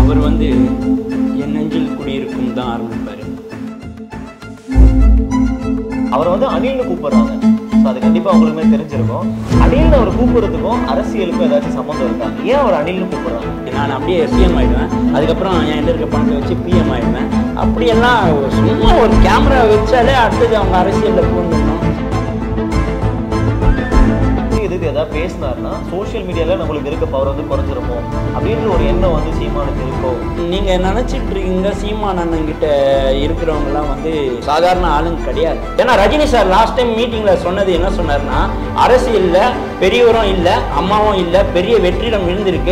அவர் வந்து என் நெஞ்சில் குடியிருக்கும் தான் ஆரம்பிப்பார் அவர் வந்து அணில்னு கூப்பிடுறாங்க ஸோ அது கண்டிப்பா உங்களுக்குமே தெரிஞ்சிருக்கும் அணில்னு அவர் கூப்பிடுறதுக்கும் அரசியலுக்கும் ஏதாச்சும் சம்மந்தம் இருக்கா ஏன் அவர் அணில்னு கூப்பிடுறாங்க நான் அப்படியே சிஎம் ஆயிடுவேன் அதுக்கப்புறம் என்கிட்ட இருக்க பணத்தை வச்சு பிஎம் ஆயிடுவேன் அப்படியெல்லாம் சும்மா ஒரு கேமரா வச்சாலே அடுத்தது அவங்க அரசியலில் பூந்துடணும் இதுக்கு ஏதாவது பேசினாருன்னா சோஷியல் மீடியால நம்மளுக்கு இருக்க பவர் வந்து குறைஞ்சிருமோ அப்படின்ற ஒரு எண்ணம் வந்து சீமானுக்கு இருக்கும் நீங்கள் நினச்சிட்டு இருக்கீங்க சீமான் அண்ணன் கிட்ட இருக்கிறவங்கலாம் வந்து சாதாரண ஆளுங்க கிடையாது ஏன்னா ரஜினி சார் லாஸ்ட் டைம் மீட்டிங்கில் சொன்னது என்ன சொன்னார்னா அரசியலில் பெரியவரும் இல்லை அம்மாவும் இல்லை பெரிய வெற்றிடம் இருந்திருக்கு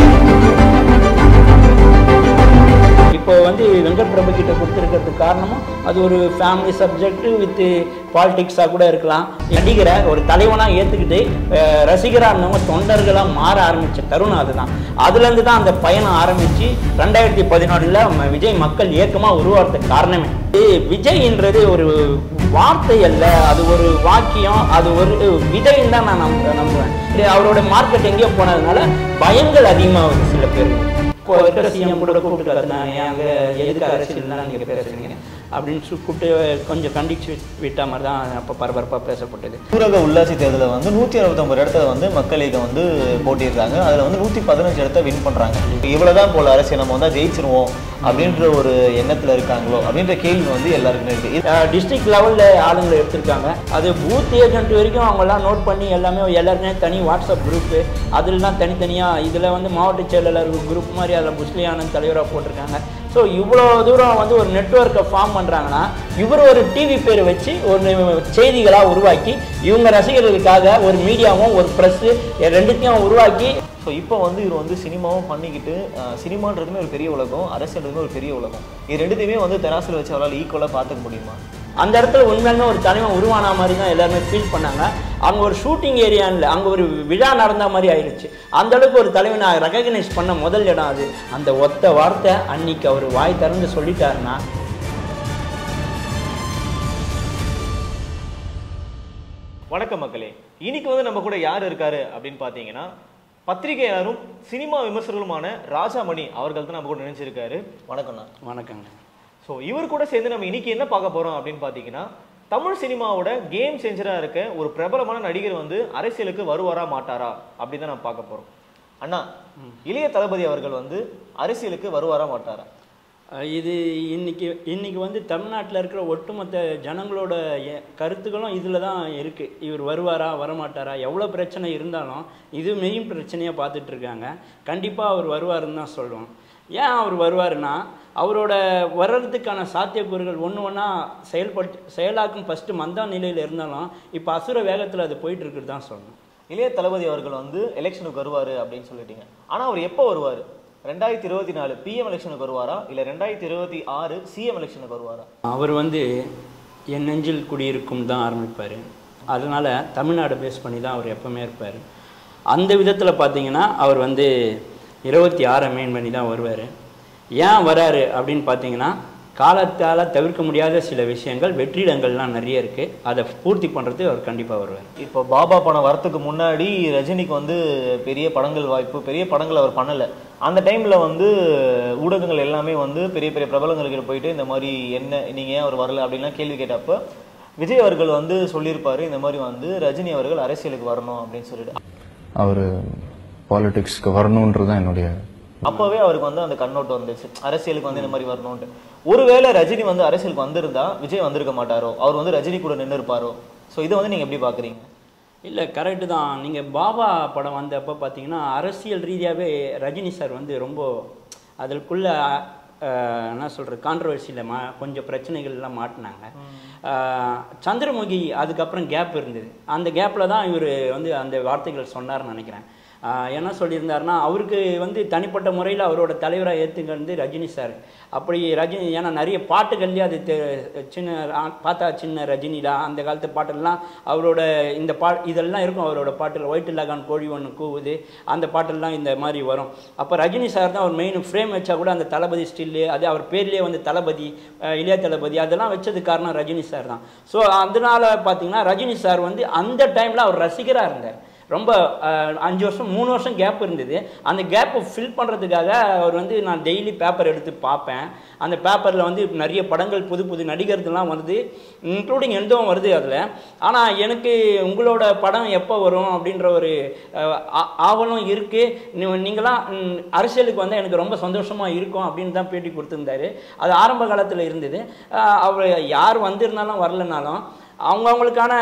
இப்போ வந்து வெங்கட் பிரபு கிட்ட கொடுத்துருக்கிறதுக்கு காரணமும் அது ஒரு ஃபேமிலி சப்ஜெக்ட் வித் பாலிடிக்ஸாக கூட இருக்கலாம் நடிகரை ஒரு தலைவனாக ஏற்றுக்கிட்டு ரசிகராக இருந்தவங்க தொண்டர்களாக மாற ஆரம்பித்த தருணம் அதுதான் அதுலேருந்து தான் அந்த பயணம் ஆரம்பித்து ரெண்டாயிரத்தி பதினொன்றில் விஜய் மக்கள் இயக்கமாக உருவாகிறதுக்கு காரணமே இது விஜய்ன்றது ஒரு வார்த்தை அல்ல அது ஒரு வாக்கியம் அது ஒரு விதைன்னு தான் நான் நம்ப நம்புவேன் இது அவரோட மார்க்கெட் எங்கேயோ போனதுனால பயங்கள் அதிகமாகுது சில பேருக்கு இப்போ இருக்கிற சிஎம் கூட கூப்பிட்டு கத்துனாங்க அங்கே எதுக்கு அரசியல்லாம் நீங்கள் பேசுறீங்க அப்படின்னு சொல்லி கூப்பிட்டு கொஞ்சம் கண்டிச்சு விட்ட மாதிரி தான் அப்போ பரபரப்பாக பேசப்பட்டது ஊரக உள்ளாட்சி தேர்தலில் வந்து நூற்றி அறுபத்தொம்பது இடத்துல வந்து மக்கள் இயக்கம் வந்து போட்டியிருக்காங்க அதில் வந்து நூற்றி பதினஞ்சு இடத்த வின் பண்ணுறாங்க இவ்வளோதான் போல அரசியல் நம்ம வந்தால் ஜெயிச்சிருவோம் அப்படின்ற ஒரு எண்ணத்தில் இருக்காங்களோ அப்படின்ற கேள்வி வந்து எல்லாருக்குமே இருக்குது டிஸ்ட்ரிக்ட் லெவலில் ஆளுங்களை எடுத்திருக்காங்க அது பூத் ஏஜென்ட் வரைக்கும் அவங்கெல்லாம் நோட் பண்ணி எல்லாமே எல்லாருக்குமே தனி வாட்ஸ்அப் குரூப்பு அதிலலாம் தனித்தனியாக இதில் வந்து மாவட்ட செயலாளர் குரூப் மாதிரி அதில் புஸ்லி ஆனந்த் தலைவராக போட்டிருக்காங்க ஸோ இவ்வளோ தூரம் வந்து ஒரு நெட்ஒர்க்கை ஃபார்ம் பண்ணுறாங்கன்னா இவர் ஒரு டிவி பேர் வச்சு ஒரு செய்திகளாக உருவாக்கி இவங்க ரசிகர்களுக்காக ஒரு மீடியாவும் ஒரு ப்ரெஸ்ஸு ரெண்டுத்தையும் உருவாக்கி ஸோ இப்போ வந்து இவர் வந்து சினிமாவும் பண்ணிக்கிட்டு அஹ், சினிமான்றதுமே ஒரு பெரிய உலகம் அரசியல்ன்றதுமே ஒரு பெரிய உலகம் இது ரெண்டுத்தையுமே வந்து தெராசில் வச்சு அவரால் ஈக்குவலாக பார்த்துக்க முடியுமா அந்த இடத்துல உண்மையாலுமே ஒரு தலைவன் உருவான மாதிரி தான் எல்லாருமே ஃபீல் பண்ணாங்க அங்கே ஒரு ஷூட்டிங் ஏரியான்னு இல்லை அங்கே ஒரு விழா நடந்த மாதிரி ஆயிடுச்சு அந்த அளவுக்கு ஒரு தலைவனை ரெகக்னைஸ் பண்ண முதல் இடம் அது அந்த ஒத்த வார்த்தை அன்னைக்கு அவர் வாய் திறந்து சொல்லிட்டாருன்னா வணக்கம் மக்களே இன்னைக்கு வந்து நம்ம கூட யார் இருக்காரு அப்படின்னு பார்த்தீங்கன்னா பத்திரிகையாளரும் சினிமா விமர்சகருமான ராஜாமணி அவர்கள் தான் நம்ம கூட நினைச்சிருக்காரு வணக்கம்ண்ணா வணக்கங்க ஸோ இவர் கூட சேர்ந்து நம்ம இன்னைக்கு என்ன பார்க்க போறோம் அப்படின்னு பார்த்தீங்கன்னா தமிழ் சினிமாவோட கேம் சேஞ்சரா இருக்க ஒரு பிரபலமான நடிகர் வந்து அரசியலுக்கு வருவாரா மாட்டாரா அப்படின்னு தான் நம்ம பார்க்க போறோம் அண்ணா இளைய தளபதி அவர்கள் வந்து அரசியலுக்கு வருவாரா மாட்டாரா அஹ் இது இன்னைக்கு இன்னைக்கு வந்து தமிழ்நாட்டில் இருக்கிற ஒட்டுமொத்த ஜனங்களோட எ- கருத்துக்களும் இதில் தான் இருக்குது இவர் வருவாரா வரமாட்டாரா எவ்வளோ பிரச்சனை இருந்தாலும் இது மெயின் பிரச்சனையாக பார்த்துட்டு இருக்காங்க கண்டிப்பாக அவர் வருவாருன்னு தான் சொல்லுவோம் ஏன் அவர் வருவாருன்னா அவரோட வர்றதுக்கான சாத்தியக்கூறுகள் ஒன்று ஒன்றா செயல்பட்டு செயலாக்கும் ஃபஸ்ட்டு மந்தா நிலையில் இருந்தாலும் இப்போ அசுர வேகத்தில் அது போயிட்டு இருக்குது தான் சொல்லணும் இளைய தளபதி அவர்கள் வந்து எலெக்ஷனுக்கு வருவாரு அப்படின்னு சொல்லிட்டீங்க ஆனா அவர் எப்போ வருவாரு ரெண்டாயிரத்தி இருபத்தி நாலு பிஎம் எலெக்ஷனுக்கு வருவாரா இல்ல ரெண்டாயிரத்தி இருபத்தி ஆறு சிஎம் எலெக்ஷனுக்கு வருவாரா அவர் வந்து என் நெஞ்சில் குடியிருக்கும் தான் ஆரம்பிப்பார் அதனால் தமிழ்நாடு பேஸ் பண்ணி தான் அவர் எப்பவுமே இருப்பார் அந்த விதத்தில் பார்த்தீங்கன்னா அவர் வந்து இருபத்தி ஆறை மெயின் பண்ணி தான் வருவார் ஏன் வராரு அப்படின்னு பார்த்தீங்கன்னா காலத்தால் தவிர்க்க முடியாத சில விஷயங்கள் வெற்றிடங்கள்லாம் நிறைய இருக்குது அதை பூர்த்தி பண்ணுறதுக்கு அவர் கண்டிப்பாக வருவார் இப்போ பாபா படம் வரத்துக்கு முன்னாடி ரஜினிக்கு வந்து பெரிய படங்கள் வாய்ப்பு பெரிய படங்கள் அவர் பண்ணல அந்த டைம்ல வந்து ஊடகங்கள் எல்லாமே வந்து பெரிய பெரிய பிரபலங்களுக்கு போயிட்டு இந்த மாதிரி என்ன நீங்க ஏன் அவர் வரல அப்படின்லாம் கேள்வி கேட்டப்ப விஜய் அவர்கள் வந்து சொல்லியிருப்பாரு இந்த மாதிரி வந்து ரஜினி அவர்கள் அரசியலுக்கு வரணும் அப்படின்னு சொல்லிட்டு அவர் பாலிடிக்ஸ்க்கு வரணுன்றது தான் என்னுடைய அப்பவே அவருக்கு வந்து அந்த கண்ணோட்டம் வந்துச்சு அரசியலுக்கு வந்து இந்த மாதிரி வரணும்ட்டு ஒருவேளை ரஜினி வந்து அரசியலுக்கு வந்திருந்தா விஜய் வந்திருக்க மாட்டாரோ அவர் வந்து ரஜினி கூட நின்று இருப்பாரோ ஸோ இதை வந்து நீங்க எப்படி பாக்குறீங்க இல்லை கரெக்டு தான் நீங்கள் பாபா படம் வந்தப்போ பார்த்தீங்கன்னா அரசியல் ரீதியாகவே ரஜினி சார் வந்து ரொம்ப அதற்குள்ள அஹ், என்ன சொல்கிறது கான்ட்ரவர்சியில் மா கொஞ்சம் பிரச்சனைகள்லாம் மாட்டினாங்க அஹ், சந்திரமுகி அதுக்கப்புறம் கேப் இருந்தது அந்த கேப்பில் தான் இவர் வந்து அந்த வார்த்தைகள் சொன்னார்னு நினைக்கிறேன் ஆஹ் என்ன சொல்லியிருந்தாருன்னா அவருக்கு வந்து தனிப்பட்ட முறையில் அவரோட தலைவராக ஏற்றுங்க வந்து ரஜினி சார் அப்படி ரஜினி ஏன்னா நிறைய பாட்டுகள்லேயே அது தெ- சின்ன ஆ, பார்த்தா சின்ன ரஜினிடா அந்த காலத்து பாட்டெல்லாம் அவரோட இந்த பா இதெல்லாம் இருக்கும் அவரோட பாட்டில் ஒயிட் லகான் கோழி ஒன்று கூவுது அந்த பாட்டெல்லாம் இந்த மாதிரி வரும் அப்போ ரஜினி சார் தான் அவர் மெயின் ஃப்ரேம் வச்சா கூட அந்த தளபதி ஸ்டில்லு அது அவர் பேர்லேயே வந்து தளபதி அஹ் இளைய தளபதி அதெல்லாம் வச்சது காரணம் ரஜினி சார் தான் ஸோ அதனால பார்த்தீங்கன்னா ரஜினி சார் வந்து அந்த டைமில் அவர் ரசிகராக இருந்தார் ரொம்ப அஹ், அஞ்சு வருஷம் மூணு வருஷம் கேப் இருந்தது அந்த கேப்பை ஃபில் பண்ணுறதுக்காக அவர் வந்து நான் டெய்லி பேப்பர் எடுத்து பார்ப்பேன் அந்த பேப்பரில் வந்து நிறைய படங்கள் புது புது நடிகர்கள்லாம் வருது இன்க்ளூடிங் எந்தவும் வருது அதில் ஆனால் எனக்கு உங்களோட படம் எப்போ வரும் அப்படின்ற ஒரு அஹ், ஆ- ஆவலும் இருக்குது நீங்களாம் ம், அரசியலுக்கு வந்தால் எனக்கு ரொம்ப சந்தோஷமாக இருக்கும் அப்படின்னு தான் பேட்டி கொடுத்துருந்தாரு அது ஆரம்ப காலத்தில் இருந்தது அஹ், அவர் யார் வந்திருந்தாலும் வரலனாலும் அவங்கவுங்களுக்கான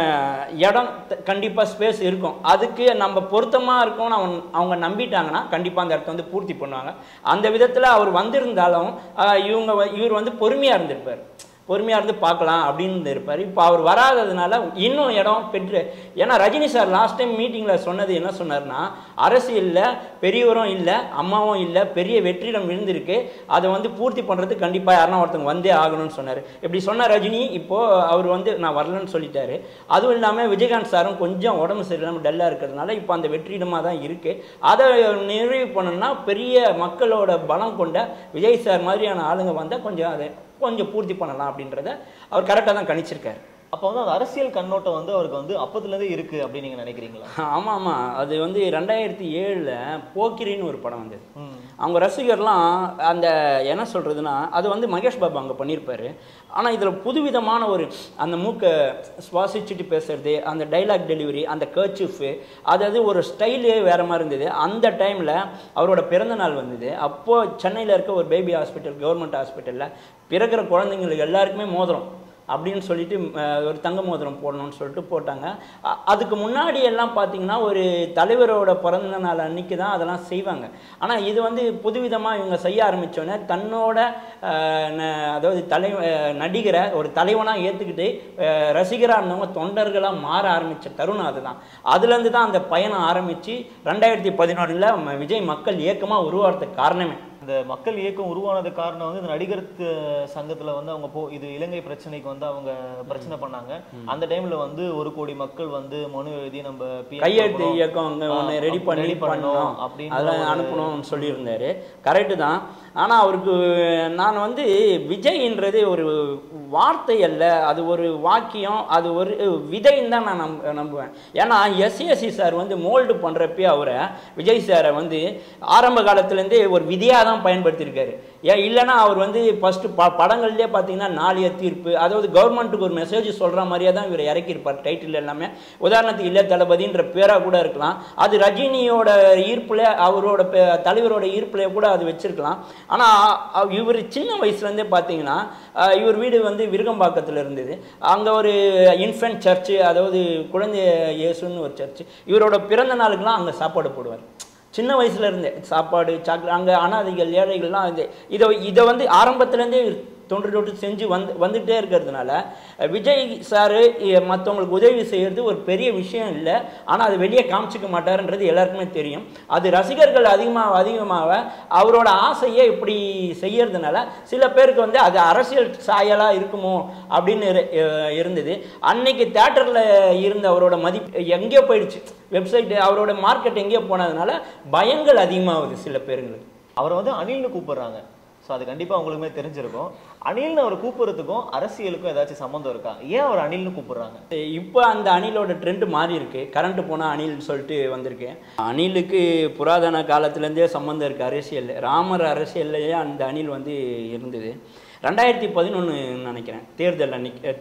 இடம் கண்டிப்பாக ஸ்பேஸ் இருக்கும் அதுக்கு நம்ம பொருத்தமாக இருக்கும்னு அவன் அவங்க நம்பிட்டாங்கன்னா கண்டிப்பாக அந்த இடத்த வந்து பூர்த்தி பண்ணுவாங்க அந்த விதத்தில் அவர் வந்திருந்தாலும் ஆஹ், இவங்க வ- இவர் வந்து பொறுமையாக இருந்திருப்பார் பொறுமையாக இருந்து பார்க்கலாம் அப்படின்னு இருப்பார் இப்போ அவர் வராததுனால இன்னும் இடம் பெற்று ஏன்னா ரஜினி சார் லாஸ்ட் டைம் மீட்டிங்கில் சொன்னது என்ன சொன்னார்னா அரசியலில் பெரியவரும் இல்லை அம்மாவும் இல்லை பெரிய வெற்றிடம் விழுந்திருக்கு அதை வந்து பூர்த்தி பண்ணுறதுக்கு கண்டிப்பாக யாருன்னா ஒருத்தவங்க வந்தே ஆகணும்னு சொன்னார் இப்படி சொன்ன ரஜினி இப்போது அவர் வந்து நான் வரலன்னு சொல்லிட்டாரு அதுவும் இல்லாமல் விஜயகாந்த் சாரும் கொஞ்சம் உடம்பு சரியில்லாமல் டல்லாக இருக்கிறதுனால இப்போ அந்த வெற்றிடமாக தான் இருக்குது அதை நிறைவு பண்ணணும்னா பெரிய மக்களோட பலம் கொண்ட விஜய் சார் மாதிரியான ஆளுங்க வந்தால் கொஞ்சம் அதை கொஞ்சம் பூர்த்தி பண்ணலாம் அப்படின்றத அவர் கரெக்டாக தான் கணிச்சிருக்காரு அப்போ வந்து அந்த அரசியல் கண்ணோட்டம் வந்து அவருக்கு வந்து அப்பத்துலேருந்தே இருக்கு அப்படின்னு நீங்க நினைக்கிறீங்களா ஆமாம் ஆமாம் அது வந்து ரெண்டாயிரத்தி ஏழில் போக்கிரின்னு ஒரு படம் வந்தது ம். அவங்க ரசிகர்லாம் அந்த என்ன சொல்கிறதுனா அது வந்து மகேஷ் பாபு அங்கே பண்ணியிருப்பாரு ஆனால் இதில் புதுவிதமான ஒரு அந்த மூக்கை சுவாசிச்சுட்டு பேசுறது அந்த டைலாக் டெலிவரி அந்த கர்ச்சிஃபு அதாவது ஒரு ஸ்டைலே வேறு மாதிரி இருந்தது அந்த டைமில் அவரோட பிறந்த நாள் வந்தது அப்போது சென்னையில் இருக்க ஒரு பேபி ஹாஸ்பிட்டல் கவர்மெண்ட் ஹாஸ்பிட்டலில் பிறக்கிற குழந்தைங்களுக்கு எல்லாருக்குமே மோதிரம் அப்படின்னு சொல்லிட்டு அஹ், ஒரு தங்க மோதிரம் போடணும்னு சொல்லிட்டு போட்டாங்க அ- அதுக்கு முன்னாடி எல்லாம் பார்த்தீங்கன்னா ஒரு தலைவரோட பிறந்த நாள் அன்னைக்கு தான் அதெல்லாம் செய்வாங்க ஆனால் இது வந்து புதுவிதமாக இவங்க செய்ய ஆரம்பித்தோன்னே தன்னோட அஹ், ந- அதாவது தலை அஹ், நடிகரை ஒரு தலைவனாக ஏற்றுக்கிட்டு ரசிகராக இருந்தவங்க தொண்டர்களாக மாற ஆரம்பித்த தருணம் அதுதான் அதுலேருந்து தான் அந்த பயணம் ஆரம்பித்து ரெண்டாயிரத்தி பதினொன்றில் விஜய் மக்கள் இயக்கமாக உருவாகிறதுக்கு காரணமே இந்த மக்கள் இயக்கம் உருவானது காரணம் வந்து இந்த நடிகர் த- சங்கத்துல வந்து அவங்க போ இது இலங்கை பிரச்சனைக்கு வந்து அவங்க பிரச்சனை பண்ணாங்க அந்த டைம்ல வந்து ஒரு கோடி மக்கள் வந்து மனு எழுதி நம்ம PM கையெழுத்து கொடுக்கணும். இயக்கம் அங்கே ஆ, ஒன்று ரெடி அப்படி பண்ணி ready பண்ணணும் பண்ணணும் அப்படின்னு அதெல்லாம் ஒரு- அனுப்பணும்னு சொல்லியிருந்தாரு கரெக்டு தான் ஆனால் அவருக்கு நான் வந்து விஜய்ன்றது ஒரு வார்த்தை அல்ல அது ஒரு வாக்கியம் அது ஒரு விதைன்னு தான் நான் நம்ப நம்புவேன் ஏன்னா எஸ்எஸ்சி சார் வந்து மோல்டு பண்ணுறப்பே அவரை விஜய் சாரை வந்து ஆரம்ப காலத்துலேருந்தே ஒரு விதியாக தான் பயன்படுத்தியிருக்காரு ஏன் இல்லைன்னா அவர் வந்து ஃபஸ்ட்டு ப படங்கள்லேயே பார்த்தீங்கன்னா நாளைய தீர்ப்பு அதாவது கவர்மெண்ட்டுக்கு ஒரு மெசேஜ் சொல்கிற மாதிரியே தான் இவர் இறக்கியிருப்பார் டைட்டில் எல்லாமே உதாரணத்துக்கு இல்லை தளபதின்ற பேராக கூட இருக்கலாம் அது ரஜினியோட ஈர்ப்பில் அவரோட பே- தலைவரோட ஈர்ப்பில் கூட அது வச்சிருக்கலாம் ஆனால் இவர் சின்ன வயசுலேருந்தே பார்த்தீங்கன்னா அஹ், இவர் வீடு வந்து விருகம்பாக்கத்தில் இருந்தது அங்கே ஒரு இன்ஃபென்ட் சர்ச்சு அதாவது குழந்தை இயேசுன்னு ஒரு சர்ச்சு இவரோட பிறந்த நாளுக்கெல்லாம் அங்கே சாப்பாடு போடுவார் சின்ன வயசுல இருந்தே சாப்பாடு சாக்லேட் அங்கே அனாதைகள் ஏழைகள்லாம் இது இதை இதை வந்து ஆரம்பத்துலேருந்தே தொன்று தொட்டு செஞ்சு வந்து வந்துட்டே இருக்கிறதுனால அஹ், விஜய் சாரு மற்றவங்களுக்கு உதவி செய்யறது ஒரு பெரிய விஷயம் இல்லை ஆனால் அது வெளியே காமிச்சிக்க மாட்டாருன்றது எல்லாருக்குமே தெரியும் அது ரசிகர்கள் அதிகமாக அதிகமாக அவரோட ஆசையை இப்படி செய்யறதுனால சில பேருக்கு வந்து அது அரசியல் சாயலாக இருக்குமோ அப்படின்னு இரு- அஹ், இருந்தது அன்னைக்கு தேட்டரில் இருந்த அவரோட மதிப்பு எங்கேயோ போயிடுச்சு வெப்சைட் அவரோட மார்க்கெட் எங்கேயோ போனதுனால பயங்கள் அதிகமாகுது சில பேருங்களுக்கு அவரை வந்து அனில்னு கூப்பிடுறாங்க ஸோ அது கண்டிப்பா உங்களுக்குமே தெரிஞ்சிருக்கும் அனில்னு அவர் கூப்பிடுறதுக்கும் அரசியலுக்கும் ஏதாச்சும் சம்மந்தம் இருக்கா ஏன் அவர் அனில்னு கூப்பிடுறாங்க இப்போ அந்த அணிலோட ட்ரெண்ட் மாறி இருக்கு கரண்ட் போனால் அணில் சொல்லிட்டு வந்திருக்கு அணிலுக்கு புராதன காலத்துலேருந்தே சம்மந்தம் இருக்குது அரசியல் ராமர் அரசியல்லையே அந்த அணில் வந்து இருந்தது ரெண்டாயிரத்தி பதினொன்று நினைக்கிறேன் தேர்தல் அன்னைக்கு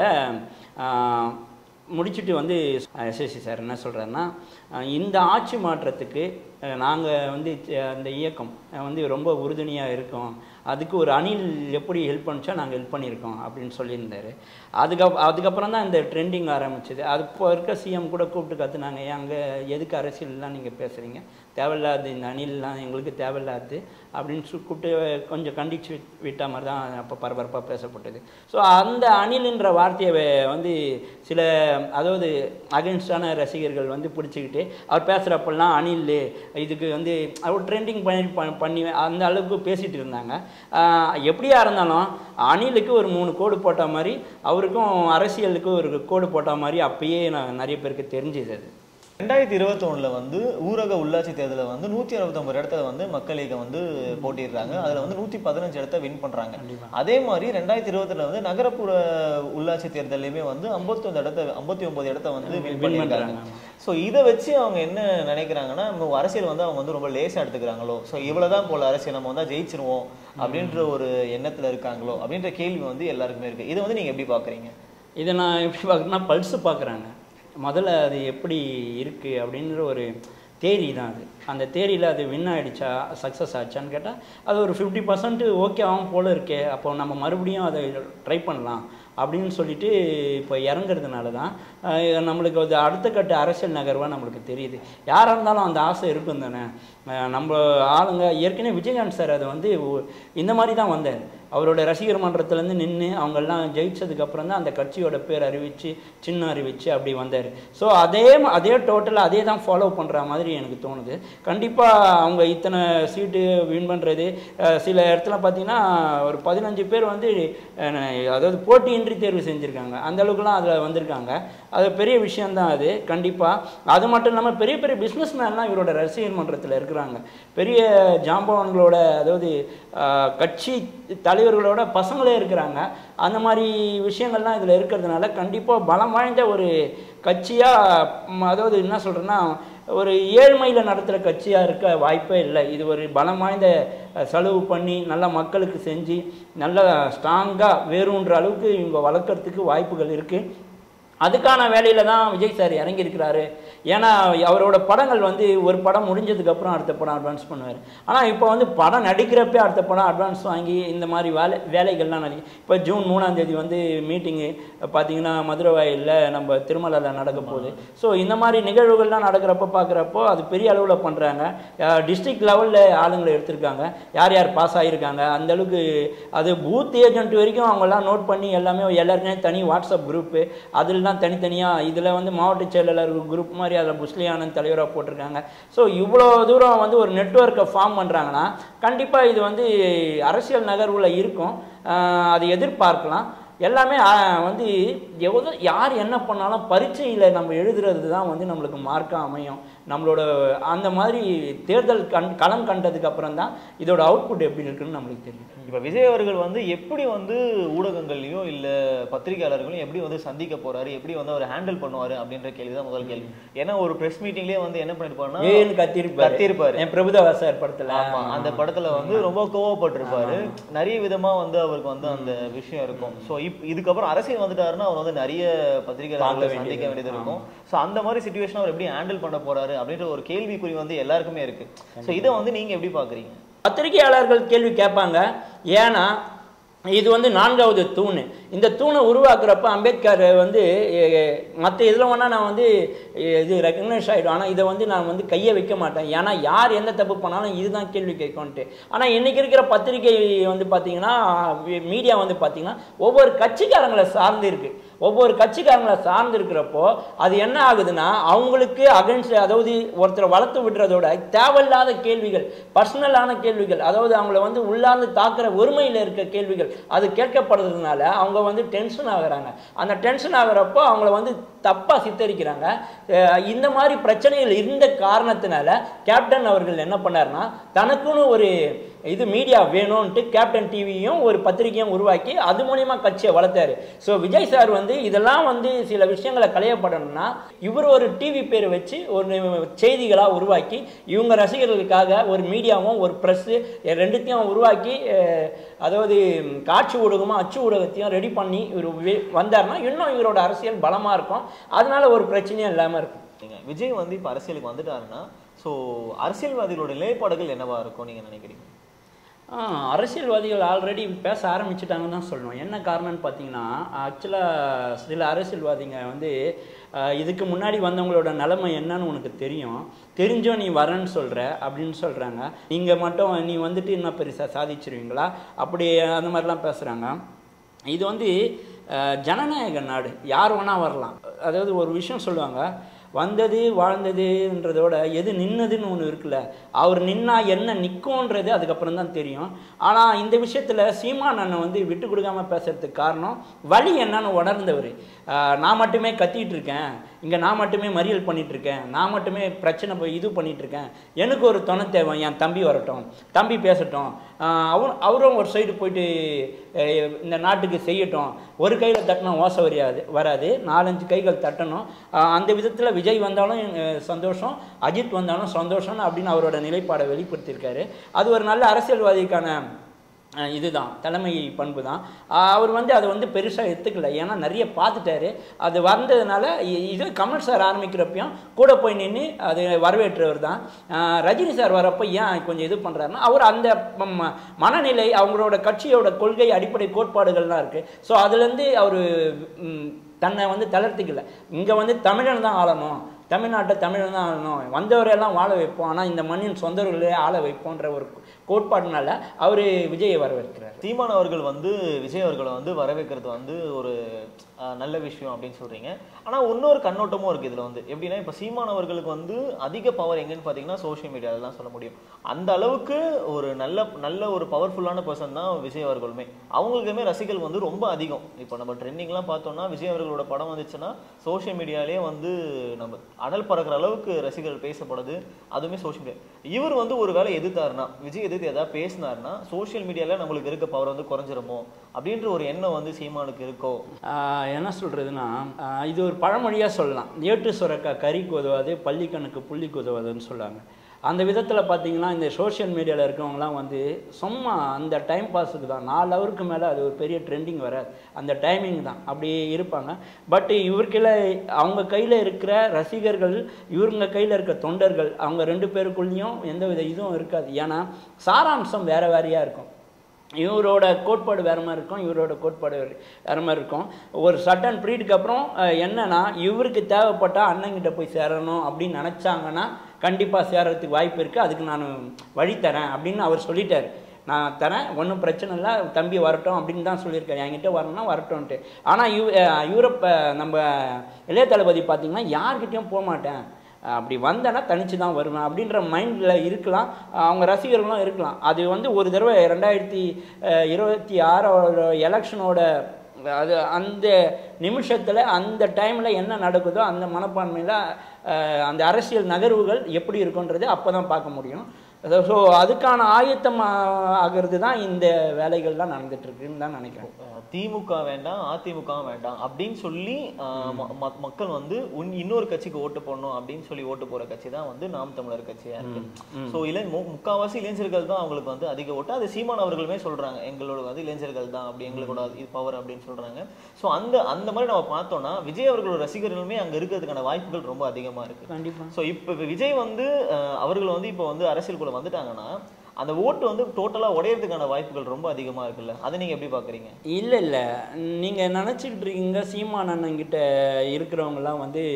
தேர்தலில் முடிச்சுட்டு வந்து எஸ்எஸ்சி சார் என்ன சொல்கிறாருன்னா இந்த ஆட்சி மாற்றத்துக்கு நாங்கள் வந்து அஹ், அந்த இயக்கம் அஹ், வந்து ரொம்ப உறுதுணையாக இருக்கோம் அதுக்கு ஒரு அணில் எப்படி ஹெல்ப் பண்ணுச்சோ நாங்கள் ஹெல்ப் பண்ணியிருக்கோம் அப்படின்னு சொல்லியிருந்தாரு அதுக்கப் அதுக்கப்புறம் தான் இந்த ட்ரெண்டிங் ஆரம்பிச்சது அது இப்போ இருக்க சிஎம் கூட கூப்பிட்டு கற்றுனாங்க ஏன் அங்கே எதுக்கு அரசியல்லாம் நீங்கள் பேசுகிறீங்க தேவையில்லாது இந்த அணில்லாம் எங்களுக்கு தேவையில்லாது அப்படின்னு சொல்லி கூப்பிட்டு கொஞ்சம் கண்டிச்சு விட்- விட்ட மாதிரி தான் அப்போ பரபரப்பாக பேசப்பட்டது ஸோ அந்த அணில்ன்ற வார்த்தையை வே- வந்து சில அதாவது அகென்ஸ்டான ரசிகர்கள் வந்து பிடிச்சிக்கிட்டு அவர் பேசுகிறப்பெல்லாம் அணில் இதுக்கு வந்து அவர் ட்ரெண்டிங் பண்ணி ப- பண்ணி அந்த அளவுக்கு பேசிகிட்டு இருந்தாங்க ஆஹ் எப்படியா இருந்தாலும் அணிலுக்கு ஒரு மூணு கோடு போட்ட மாதிரி அவருக்கும் அரசியலுக்கு ஒரு கோடு போட்ட மாதிரி அப்பயே நான் நிறைய பேருக்கு தெரிஞ்சுது அது ரெண்டாயிரத்தி இருபத்தொன்னுல வந்து ஊரக உள்ளாட்சி தேர்தலில் வந்து நூத்தி அறுபத்தொன்பது இடத்துல வந்து மக்கள் இயக்கம் வந்து போட்டிடுறாங்க அதுல வந்து நூத்தி பதினஞ்சு இடத்த வின் பண்றாங்க அதே மாதிரி ரெண்டாயிரத்தி இருபத்துல வந்து நகரப்புற உள்ளாட்சி தேர்தலையுமே வந்து ஐம்பத்தொன்பது இடத்த ஐம்பத்தி ஒன்பது இடத்த வந்து வின் பண்ணியிருக்காங்க ஸோ இதை வச்சு அவங்க என்ன நினைக்கிறாங்கன்னா நம்ம அரசியல் வந்து அவங்க வந்து ரொம்ப லேசா எடுத்துக்கிறாங்களோ ஸோ இவ்வளவுதான் போல அரசியல் நம்ம வந்து ஜெயிச்சிருவோம் அப்படின்ற ஒரு எண்ணத்துல இருக்காங்களோ அப்படின்ற கேள்வி வந்து எல்லாருக்குமே இருக்கு இதை வந்து நீங்க எப்படி பாக்குறீங்க இதை நான் எப்படி பார்க்குறேன்னா பல்ஸு பார்க்குறாங்க முதல்ல அது எப்படி இருக்குது அப்படின்ற ஒரு தேரி தான் அது அந்த தேரியில் அது வின் ஆயிடுச்சா சக்ஸஸ் ஆச்சான்னு கேட்டால் அது ஒரு ஃபிஃப்டி பர்சன்ட் ஓகே ஆகும் போல இருக்கே அப்போ நம்ம மறுபடியும் அதை ட்ரை பண்ணலாம் அப்படின்னு சொல்லிட்டு இப்போ இறங்குறதுனால தான் அஹ், நம்மளுக்கு அது அடுத்த கட்ட அரசியல் நகர்வாக நம்மளுக்கு தெரியுது யாராக இருந்தாலும் அந்த ஆசை இருக்கும் தானே அஹ், நம்ம ஆளுங்க ஏற்கனவே விஜயகாந்த் சார் அது வந்து ஒ- இந்த மாதிரி தான் வந்தார் அவரோட ரசிகர் மன்றத்துலேருந்து நின்று அவங்கெல்லாம் ஜெயிச்சதுக்கு அப்புறம் தான் அந்த கட்சியோட பேர் அறிவிச்சு சின்ன அறிவிச்சு அப்படி வந்தார் ஸோ அதே ம- அதே டோட்டலாக அதே தான் ஃபாலோ பண்ணுற மாதிரி எனக்கு தோணுது கண்டிப்பாக அவங்க இத்தனை சீட்டு வின் பண்ணுறது சில இடத்துல பார்த்தீங்கன்னா ஒரு பதினஞ்சு பேர் வந்து அஹ், அதாவது போட்டியின்றி தேர்வு செஞ்சுருக்காங்க அந்த அளவுக்குலாம் அதில் வந்திருக்காங்க அது பெரிய விஷயம்தான் அது கண்டிப்பாக அது மட்டும் இல்லாமல் பெரிய பெரிய பிஸ்னஸ் மேன்லாம் இவரோட ரசிகர் மன்றத்தில் இருக்கிறாங்க பெரிய ஜாம்பவான்களோட அதாவது அஹ், கட்சி தலைவர்களோட பசங்களே இருக்கிறாங்க அந்த மாதிரி விஷயங்கள்லாம் இதில் இருக்கிறதுனால கண்டிப்பாக பலம் வாய்ந்த ஒரு கட்சியாக அதாவது என்ன சொல்கிறேன்னா ஒரு ஏழ்மையில் நடத்துகிற கட்சியாக இருக்க வாய்ப்பே இல்லை இது ஒரு பலம் வாய்ந்த அஹ், செலவு பண்ணி நல்லா மக்களுக்கு செஞ்சு நல்லா ஸ்ட்ராங்காக வேறுன்ற அளவுக்கு இவங்க வளர்க்குறதுக்கு வாய்ப்புகள் இருக்குது அதுக்கான வேலையில தான் விஜய் சார் இறங்கியிருக்கிறாரு ஏன்னா அவரோட படங்கள் வந்து ஒரு படம் முடிஞ்சதுக்கு அப்புறம் அடுத்த படம் அட்வான்ஸ் பண்ணுவார் ஆனால் இப்போ வந்து படம் நடிக்கிறப்பே அடுத்த படம் அட்வான்ஸ் வாங்கி இந்த மாதிரி வேலை வேலைகள்லாம் நடி இப்போ ஜூன் மூணாம் தேதி வந்து மீட்டிங்கு பார்த்தீங்கன்னா மதுரை வாயிலில் நம்ம திருமலையில் நடக்க போகுது ஸோ இந்த மாதிரி நிகழ்வுகள்லாம் நடக்கிறப்ப பார்க்குறப்போ அது பெரிய அளவில் பண்ணுறாங்க டிஸ்ட்ரிக்ட் லெவலில் ஆளுங்களை எடுத்திருக்காங்க யார் யார் பாஸ் ஆகியிருக்காங்க அந்த அளவுக்கு அது பூத் ஏஜென்ட் வரைக்கும் அவங்கெல்லாம் நோட் பண்ணி எல்லாமே எல்லாருக்குமே தனி வாட்ஸ்அப் குரூப்பு அதிலலாம் தனித்தனியாக இதில் வந்து மாவட்ட செயலாளர் குரூப் மாதிரி அதில் புஸ்லி ஆனந்த் தலைவராக போட்டிருக்காங்க ஸோ இவ்வளோ தூரம் வந்து ஒரு நெட்வொர்க்கை ஃபார்ம் பண்ணுறாங்கன்னா கண்டிப்பாக இது வந்து அரசியல் நகர்வுல இருக்கும் ஆஹ் அதை எதிர்பார்க்கலாம் எல்லாமே ஆஹ், வந்து எவ்வளோ யார் என்ன பண்ணாலும் பரீட்சையில் நம்ம எழுதுறது தான் வந்து நம்மளுக்கு மார்க்காக அமையும் நம்மளோட அந்த மாதிரி தேர்தல் கண் களம் கண்டதுக்கு அப்புறம் தான் இதோட அவுட்புட் எப்படி இருக்குன்னு நம்மளுக்கு தெரியும் இப்ப விஜய் அவர்கள் வந்து எப்படி வந்து ஊடகங்கள்லயும் இல்ல பத்திரிகையாளர்களையும் எப்படி வந்து சந்திக்க போறாரு எப்படி வந்து அவர் ஹேண்டில் பண்ணுவாரு அப்படின்ற கேள்விதான் முதல் கேள்வி ஏன்னா ஒரு பிரஸ் மீட்டிங்லயே வந்து என்ன பண்ணிருப்பாருன்னா ஏன்னு கத்திருப்பாரு கத்திருப்பாரு என் பிரபுதேவா சார் படத்துல ஆமா அந்த படத்துல வந்து ரொம்ப கோவப்பட்டிருப்பாரு நிறைய விதமா வந்து அவருக்கு வந்து அந்த விஷயம் இருக்கும் சோ இப் இதுக்கப்புறம் அரசியல் வந்துட்டாருன்னா அவர் வந்து நிறைய பத்திரிகையாளர்களை பார்க்க சந்திக்க வேண்டியது வேண்டியது இருக்கும் சோ அந்த மாதிரி சுச்சுவேஷன் அவர் எப்படி ஹேண்டில் பண்ண போறாரு அப்படின்ற ஒரு கேள்விக்குறி வந்து எல்லாருக்குமே இருக்கு சோ இதை வந்து நீங்க எப்படி பாக்குறீங்க பத்திரிகையாளர்கள் கேள்வி கேட்பாங்க ஏன்னா இது வந்து நான்காவது தூண் இந்த தூணை உருவாக்குறப்ப அம்பேத்கர் வந்து மற்ற இதில் வேணால் நான் வந்து எ- இது ரெக்கக்னைஸ் ஆகிடும் ஆனால் இதை வந்து நான் வந்து கையை வைக்க மாட்டேன் ஏன்னா யார் எந்த தப்பு பண்ணாலும் இதுதான் கேள்வி கேட்கும்ன்ட்டு ஆனால் இன்னைக்கு இருக்கிற பத்திரிகை வந்து பார்த்தீங்கன்னா மீடியா வந்து பார்த்தீங்கன்னா ஒவ்வொரு கட்சிக்காரங்களை சார்ந்து இருக்கு ஒவ்வொரு கட்சிக்காரங்களை சார்ந்து இருக்கிறப்போ அது என்ன ஆகுதுன்னா அவங்களுக்கு அகென்ஸ்ட் அதாவது ஒருத்தரை வளர்த்து விடுறதோட தேவையில்லாத கேள்விகள் பர்சனலான கேள்விகள் அதாவது அவங்கள வந்து உள்ளார்ந்து தாக்குற ஒருமையில் இருக்க கேள்விகள் அது கேட்கப்படுறதுனால அவங்க வந்து டென்ஷன் ஆகுறாங்க அந்த டென்ஷன் ஆகுறப்போ அவங்கள வந்து தப்பாக சித்தரிக்கிறாங்க அஹ் இந்த மாதிரி பிரச்சனைகள் இருந்த காரணத்தினால கேப்டன் அவர்கள் என்ன பண்ணாருன்னா தனக்குன்னு ஒரு இது மீடியா வேணும்ன்ட்டு கேப்டன் டிவியும் ஒரு பத்திரிகையும் உருவாக்கி அது மூலியமா கட்சியை வளர்த்தாரு ஸோ விஜய் சார் வந்து இதெல்லாம் வந்து சில விஷயங்களை களையப்படணும்னா இவர் ஒரு டிவி பேரை வச்சு ஒரு செய்திகளாக உருவாக்கி இவங்க ரசிகர்களுக்காக ஒரு மீடியாவும் ஒரு ப்ரெஸ்ஸு ரெண்டுத்தையும் உருவாக்கி அஹ், அதாவது காட்சி ஊடகமும் அச்சு ஊடகத்தையும் ரெடி பண்ணி இவர் வே- வந்தாருன்னா இன்னும் இவரோட அரசியல் பலமாக இருக்கும் அதனால ஒரு பிரச்சனையும் இல்லாமல் இருக்கும் நீங்க விஜய் வந்து இப்ப அரசியலுக்கு வந்துட்டாருன்னா சோ அரசியல்வாதிகளோட நிலைப்பாடுகள் என்னவா இருக்கும் நீங்க நினைக்கிறீங்க ஆ, அரசியல்வாதிகள் ஆல்ரெடி பேச ஆரம்பிச்சிட்டாங்கன்னு தான் சொல்லணும் என்ன காரணம்னு பார்த்தீங்கன்னா ஆக்சுவலாக சில அரசியல்வாதிங்க வந்து ஆ, இதுக்கு முன்னாடி வந்தவங்களோட நிலைமை என்னன்னு உனக்கு தெரியும் தெரிஞ்சும் நீ வரேன்னு சொல்கிற அப்படின்னு சொல்கிறாங்க நீங்கள் மட்டும் நீ வந்துட்டு இன்னும் பெருசாக சாதிச்சிருவீங்களா அப்படி அந்த மாதிரிலாம் பேசுகிறாங்க இது வந்து அஹ், ஜனநாயக நாடு யார் வேணால் வரலாம் அதாவது ஒரு விஷயம் சொல்லுவாங்க வந்தது வாழ்ந்ததுன்றதோட எது நின்னதுன்னு ஒன்று இருக்குல்ல அவர் நின்னா என்ன நிற்கும்ன்றது அதுக்கப்புறம் தான் தெரியும் ஆனால் இந்த விஷயத்தில் சீமான் அண்ணன் வந்து விட்டு கொடுக்காம பேசுறதுக்கு காரணம் வழி என்னன்னு உணர்ந்தவர் ஆஹ் நான் மட்டுமே கத்திட்டு இருக்கேன் இங்கே நான் மட்டுமே மறியல் பண்ணிட்டு இருக்கேன் நான் மட்டுமே பிரச்சனை போய் இது பண்ணிட்டு இருக்கேன் எனக்கு ஒரு துணை தேவை என் தம்பி வரட்டும் தம்பி பேசட்டும் ஆஹ் அவன் அவரும் ஒரு சைடு போயிட்டு அஹ் இந்த நாட்டுக்கு செய்யட்டும் ஒரு கையில் தட்டினா ஓசை வராது வராது நாலஞ்சு கைகள் தட்டணும் ஆஹ் அந்த விதத்தில் விஜய் வந்தாலும் அஹ் சந்தோஷம் அஜித் வந்தாலும் சந்தோஷம் அப்படின்னு அவரோட நிலைப்பாடை வெளிப்படுத்தியிருக்காரு அது ஒரு நல்ல அரசியல்வாதிக்கான அஹ் இதுதான் தலைமை பண்பு தான் அஹ் அவர் வந்து அதை வந்து பெருசாக எடுத்துக்கல ஏன்னா நிறைய பார்த்துட்டாரு அது வந்ததுனால இ- இது கமல் சார் ஆரம்பிக்கிறப்பையும் கூட போய் நின்று அது வரவேற்றவர் தான் அஹ் ரஜினி சார் வரப்போ ஏன் கொஞ்சம் இது பண்ணுறாருன்னா அவர் அந்த ம- ம- மனநிலை அவங்களோட கட்சியோட கொள்கை அடிப்படை கோட்பாடுகள்லாம் இருக்குது ஸோ அதுலேருந்து அவர் தன்னை வந்து தளர்த்திக்கல இங்கே வந்து தமிழன் தான் ஆளணும் தமிழ்நாட்டை தமிழன் தான் ஆளணும் வந்தவரையெல்லாம் வாழ வைப்போம் ஆனால் இந்த மண்ணின் சொந்தவர்களே ஆள வைப்போன்ற ஒரு கோட்பாடுனால அவர் விஜயை வரவேற்கிறார் சீமான் அவர்கள் வந்து விஜய் அவர்களை வந்து வரவேற்கிறது வந்து ஒரு அஹ், நல்ல விஷயம் அப்படின்னு சொல்றீங்க ஆனா இன்னொரு கண்ணோட்டமும் இருக்கு இதுல வந்து எப்படின்னா இப்ப சீமான் அவர்களுக்கு வந்து அதிக பவர் எங்கன்னு பாத்தீங்கன்னா சோஷியல் மீடியால தான் சொல்ல முடியும் அந்த அளவுக்கு ஒரு நல்ல நல்ல ஒரு பவர்ஃபுல்லான பர்சன் தான் விஜய் அவர்களுமே அவங்களுக்குமே ரசிகர்கள் வந்து ரொம்ப அதிகம் இப்போ நம்ம ட்ரெண்டிங்லாம் பார்த்தோம்னா விஜய் அவர்களோட படம் வந்துச்சுன்னா சோஷியல் மீடியாலே வந்து நம்ம அனல் பறக்கிற அளவுக்கு ரசிகர்கள் பேசப்படுது அதுவுமே சோஷியல் மீடியா இவர் வந்து ஒரு வேளை எதிர்த்தாருன்னா விஜய் எதிர்த்து ஏதாவது பேசினாருன்னா சோஷியல் மீடியால நம்மளுக்கு இருக்க பவர் வந்து குறைஞ்சிருமோ அப்படின்ற ஒரு எண்ணம் வந்து சீமானுக்கு இருக்கோ ஆஹ் என்ன சொல்கிறதுனா இது ஒரு பழமொழியாக சொல்லலாம் ஏட்டு சுரக்கா கறிக்கு உதவாது பள்ளிக்கணுக்கு புள்ளிக்கு உதவாதுன்னு சொல்லுவாங்க அந்த விதத்தில் பார்த்தீங்கன்னா இந்த சோஷியல் மீடியாவில் இருக்கவங்கலாம் வந்து சும்மா அந்த டைம் பாஸுக்கு தான் நாலு ஹவருக்கு மேலே அது ஒரு பெரிய ட்ரெண்டிங் வராது அந்த டைமிங் தான் அப்படி இருப்பாங்க பட் இவருக்குள்ள அவங்க கையில் இருக்கிற ரசிகர்கள் இவருங்க கையில் இருக்க தொண்டர்கள் அவங்க ரெண்டு பேருக்குள்ளேயும் எந்த வித இதுவும் இருக்காது ஏன்னா சாராம்சம் வேற வேறையாக இருக்கும் இவரோட கோட்பாடு வேற மாதிரி இருக்கும் இவரோட கோட்பாடு வேற- வேற மாதிரி இருக்கும் ஒரு சட்டன் பீரியடுக்கு அப்புறம் அஹ், என்னன்னா இவருக்கு தேவைப்பட்டா அண்ணங்கிட்ட போய் சேரணும் அப்படின்னு நினச்சாங்கன்னா கண்டிப்பாக சேரறதுக்கு வாய்ப்பு இருக்குது அதுக்கு நான் வழி தரேன் அப்படின்னு அவர் சொல்லிட்டார் நான் தரேன் ஒன்றும் பிரச்சனை இல்லை தம்பி வரட்டும் அப்படின்னு தான் சொல்லியிருக்காரு என்கிட்ட வரணும்னா வரட்டும்ன்ட்டு ஆனால் யூ அஹ், யூரோப் அஹ், நம்ம இளைய தளபதி பார்த்தீங்கன்னா யார்கிட்டயும் போக மாட்டேன் அப்படி வந்தேன்னா தனிச்சு தான் வருவேன் அப்படின்ற மைண்டில் இருக்கலாம் அவங்க ரசிகர்களும் இருக்கலாம் அது வந்து ஒரு தடவை ரெண்டாயிரத்தி அஹ், இருபத்தி ஆறோட எலெக்ஷனோட அது அந்த நிமிஷத்தில் அந்த டைமில் என்ன நடக்குதோ அந்த மனப்பான்மையில் அந்த அரசியல் நகர்வுகள் எப்படி இருக்குன்றது அப்போ தான் பார்க்க முடியும் ஸோ அதுக்கான ஆயத்தம் ஆ- ஆகிறது தான் இந்த வேலைகள்லாம் நடந்துட்டு இருக்குன்னு தான் நினைக்கிறேன் அஹ் திமுக வேண்டாம் அதிமுக வேண்டாம் அப்படின்னு சொல்லி அஹ், ம- ம- மக்கள் வந்து உன் இன்னொரு கட்சிக்கு ஓட்டு போடணும் அப்படின்னு சொல்லி ஓட்டு போற கட்சி தான் வந்து நாம் தமிழர் கட்சியா இருக்கு சோ இளை மு- முக்காவாசி இளைஞர்கள் தான் அவங்களுக்கு வந்து அதிக ஓட்டு அது சீமான் அவர்களுமே சொல்றாங்க எங்களோட வந்து இளைஞர்கள் தான் அப்படி எங்களோட இது பவர் அப்படின்னு சொல்றாங்க சோ அந்த அந்த மாதிரி நம்ம பார்த்தோம்னா விஜய் அவர்களோட ரசிகர்களுமே அங்க இருக்கிறதுக்கான வாய்ப்புகள் ரொம்ப அதிகமா இருக்கு கண்டிப்பாக சோ இப்போ இப்ப விஜய் வந்து அஹ், அவர்கள் வந்து இப்போ வந்து அரசியலுக்குள்ள வந்துட்டாங்கன்னா அந்த ஓட்டு வந்து டோட்டலா உடையறதுக்கான வாய்ப்புகள் ரொம்ப அதிகமா இருக்குல்ல அதை நீங்க எப்படி பாக்குறீங்க இல்லை இல்லை நீங்கள் நினச்சிக்கிட்டு இருக்கீங்க சீமான் அண்ணங்கிட்ட இருக்கிறவங்கலாம் வந்து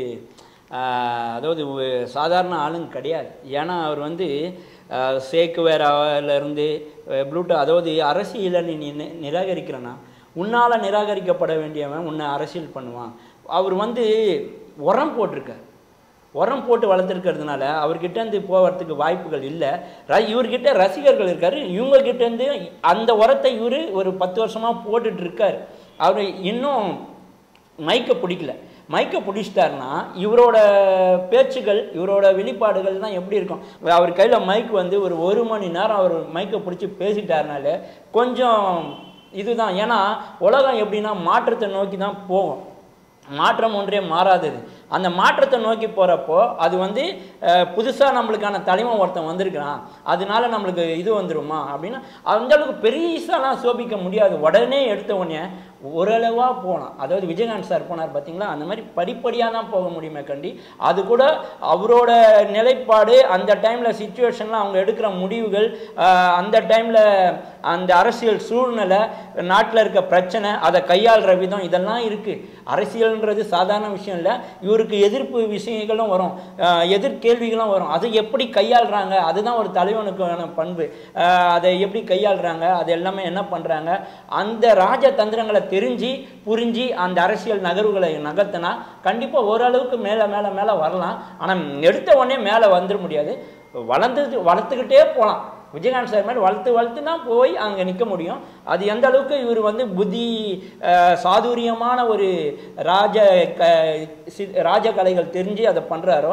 ஆஹ், அதாவது ஒரு சாதாரண ஆளுங்க கிடையாது ஏன்னா அவர் வந்து ஆஹ், சேக்கு வேறாவிலேருந்து ப்ளூட்டோ அதாவது அரசியலை நீ நி- நிராகரிக்கிறனா உன்னால் நிராகரிக்கப்பட வேண்டியவன் உன்னை அரசியல் பண்ணுவான் அவர் வந்து உரம் போட்டிருக்கார் உரம் போட்டு வளர்த்துருக்கிறதுனால அவர்கிட்டேருந்து போகிறதுக்கு வாய்ப்புகள் இல்லை ர இவர்கிட்ட ரசிகர்கள் இருக்காரு இவங்க கிட்டேருந்து அந்த உரத்தை இவர் ஒரு பத்து வருஷமாக போட்டுட்டு இருக்கார் அவர் இன்னும் மைக்கை பிடிக்கல மைக்கை பிடிச்சிட்டாருன்னா இவரோட பேச்சுகள் இவரோட வெளிப்பாடுகள் தான் எப்படி இருக்கும் அவர் கையில் மைக் வந்து ஒரு ஒரு மணி நேரம் அவர் மைக்கை பிடிச்சி பேசிட்டாருனாலே கொஞ்சம் இதுதான் ஏன்னா உலகம் எப்படின்னா மாற்றத்தை நோக்கி தான் போகும் மாற்றம் ஒன்றே மாறாதது அந்த மாற்றத்தை நோக்கி போகிறப்போ அது வந்து புதுசாக நம்மளுக்கான தலைமை ஒருத்தன் வந்திருக்கிறான் அதனால நம்மளுக்கு இது வந்துருமா அப்படின்னா அந்த அளவுக்கு பெருசாலாம் சோபிக்க முடியாது உடனே எடுத்த உடனே ஓரளவாக போகலாம் அதாவது விஜயகாந்த் சார் போனார் பார்த்தீங்களா அந்த மாதிரி படிப்படியாக தான் போக முடியுமே கண்டி அது கூட அவரோட நிலைப்பாடு அந்த டைமில் சுச்சுவேஷனில் அவங்க எடுக்கிற முடிவுகள் ஆஹ், அந்த டைமில் அந்த அரசியல் சூழ்நிலை நாட்டில் இருக்க பிரச்சனை அதை கையாளுற விதம் இதெல்லாம் இருக்குது அரசியல்ன்றது சாதாரண விஷயம் இல்லை இவருக்கு எதிர்ப்பு விஷயங்களும் வரும் ஆஹ், எதிர் கேள்விகளும் வரும் அதை எப்படி கையாளுறாங்க அதுதான் ஒரு தலைவனுக்கான பண்பு ஆஹ், அதை எப்படி கையாளுறாங்க அது எல்லாமே என்ன பண்ணுறாங்க அந்த ராஜதந்திரங்களை தெரிஞ்சு புரிஞ்சு அந்த அரசியல் நகர்வுகளை நகர்த்தினா கண்டிப்பாக ஓரளவுக்கு மேலே மேலே மேலே வரலாம் ஆனால் எடுத்த உடனே மேலே வந்துட முடியாது வளர்ந்து வளர்த்துக்கிட்டே போகலாம் விஜயகாந்த் சார் மாதிரி வளர்த்து வளர்த்து தான் போய் அங்கே நிற்க முடியும் அது எந்த அளவுக்கு இவர் வந்து புத்தி அஹ், சாதுரியமான ஒரு ராஜ க சி- ராஜ கலைகள் தெரிஞ்சு அதை பண்ணுறாரோ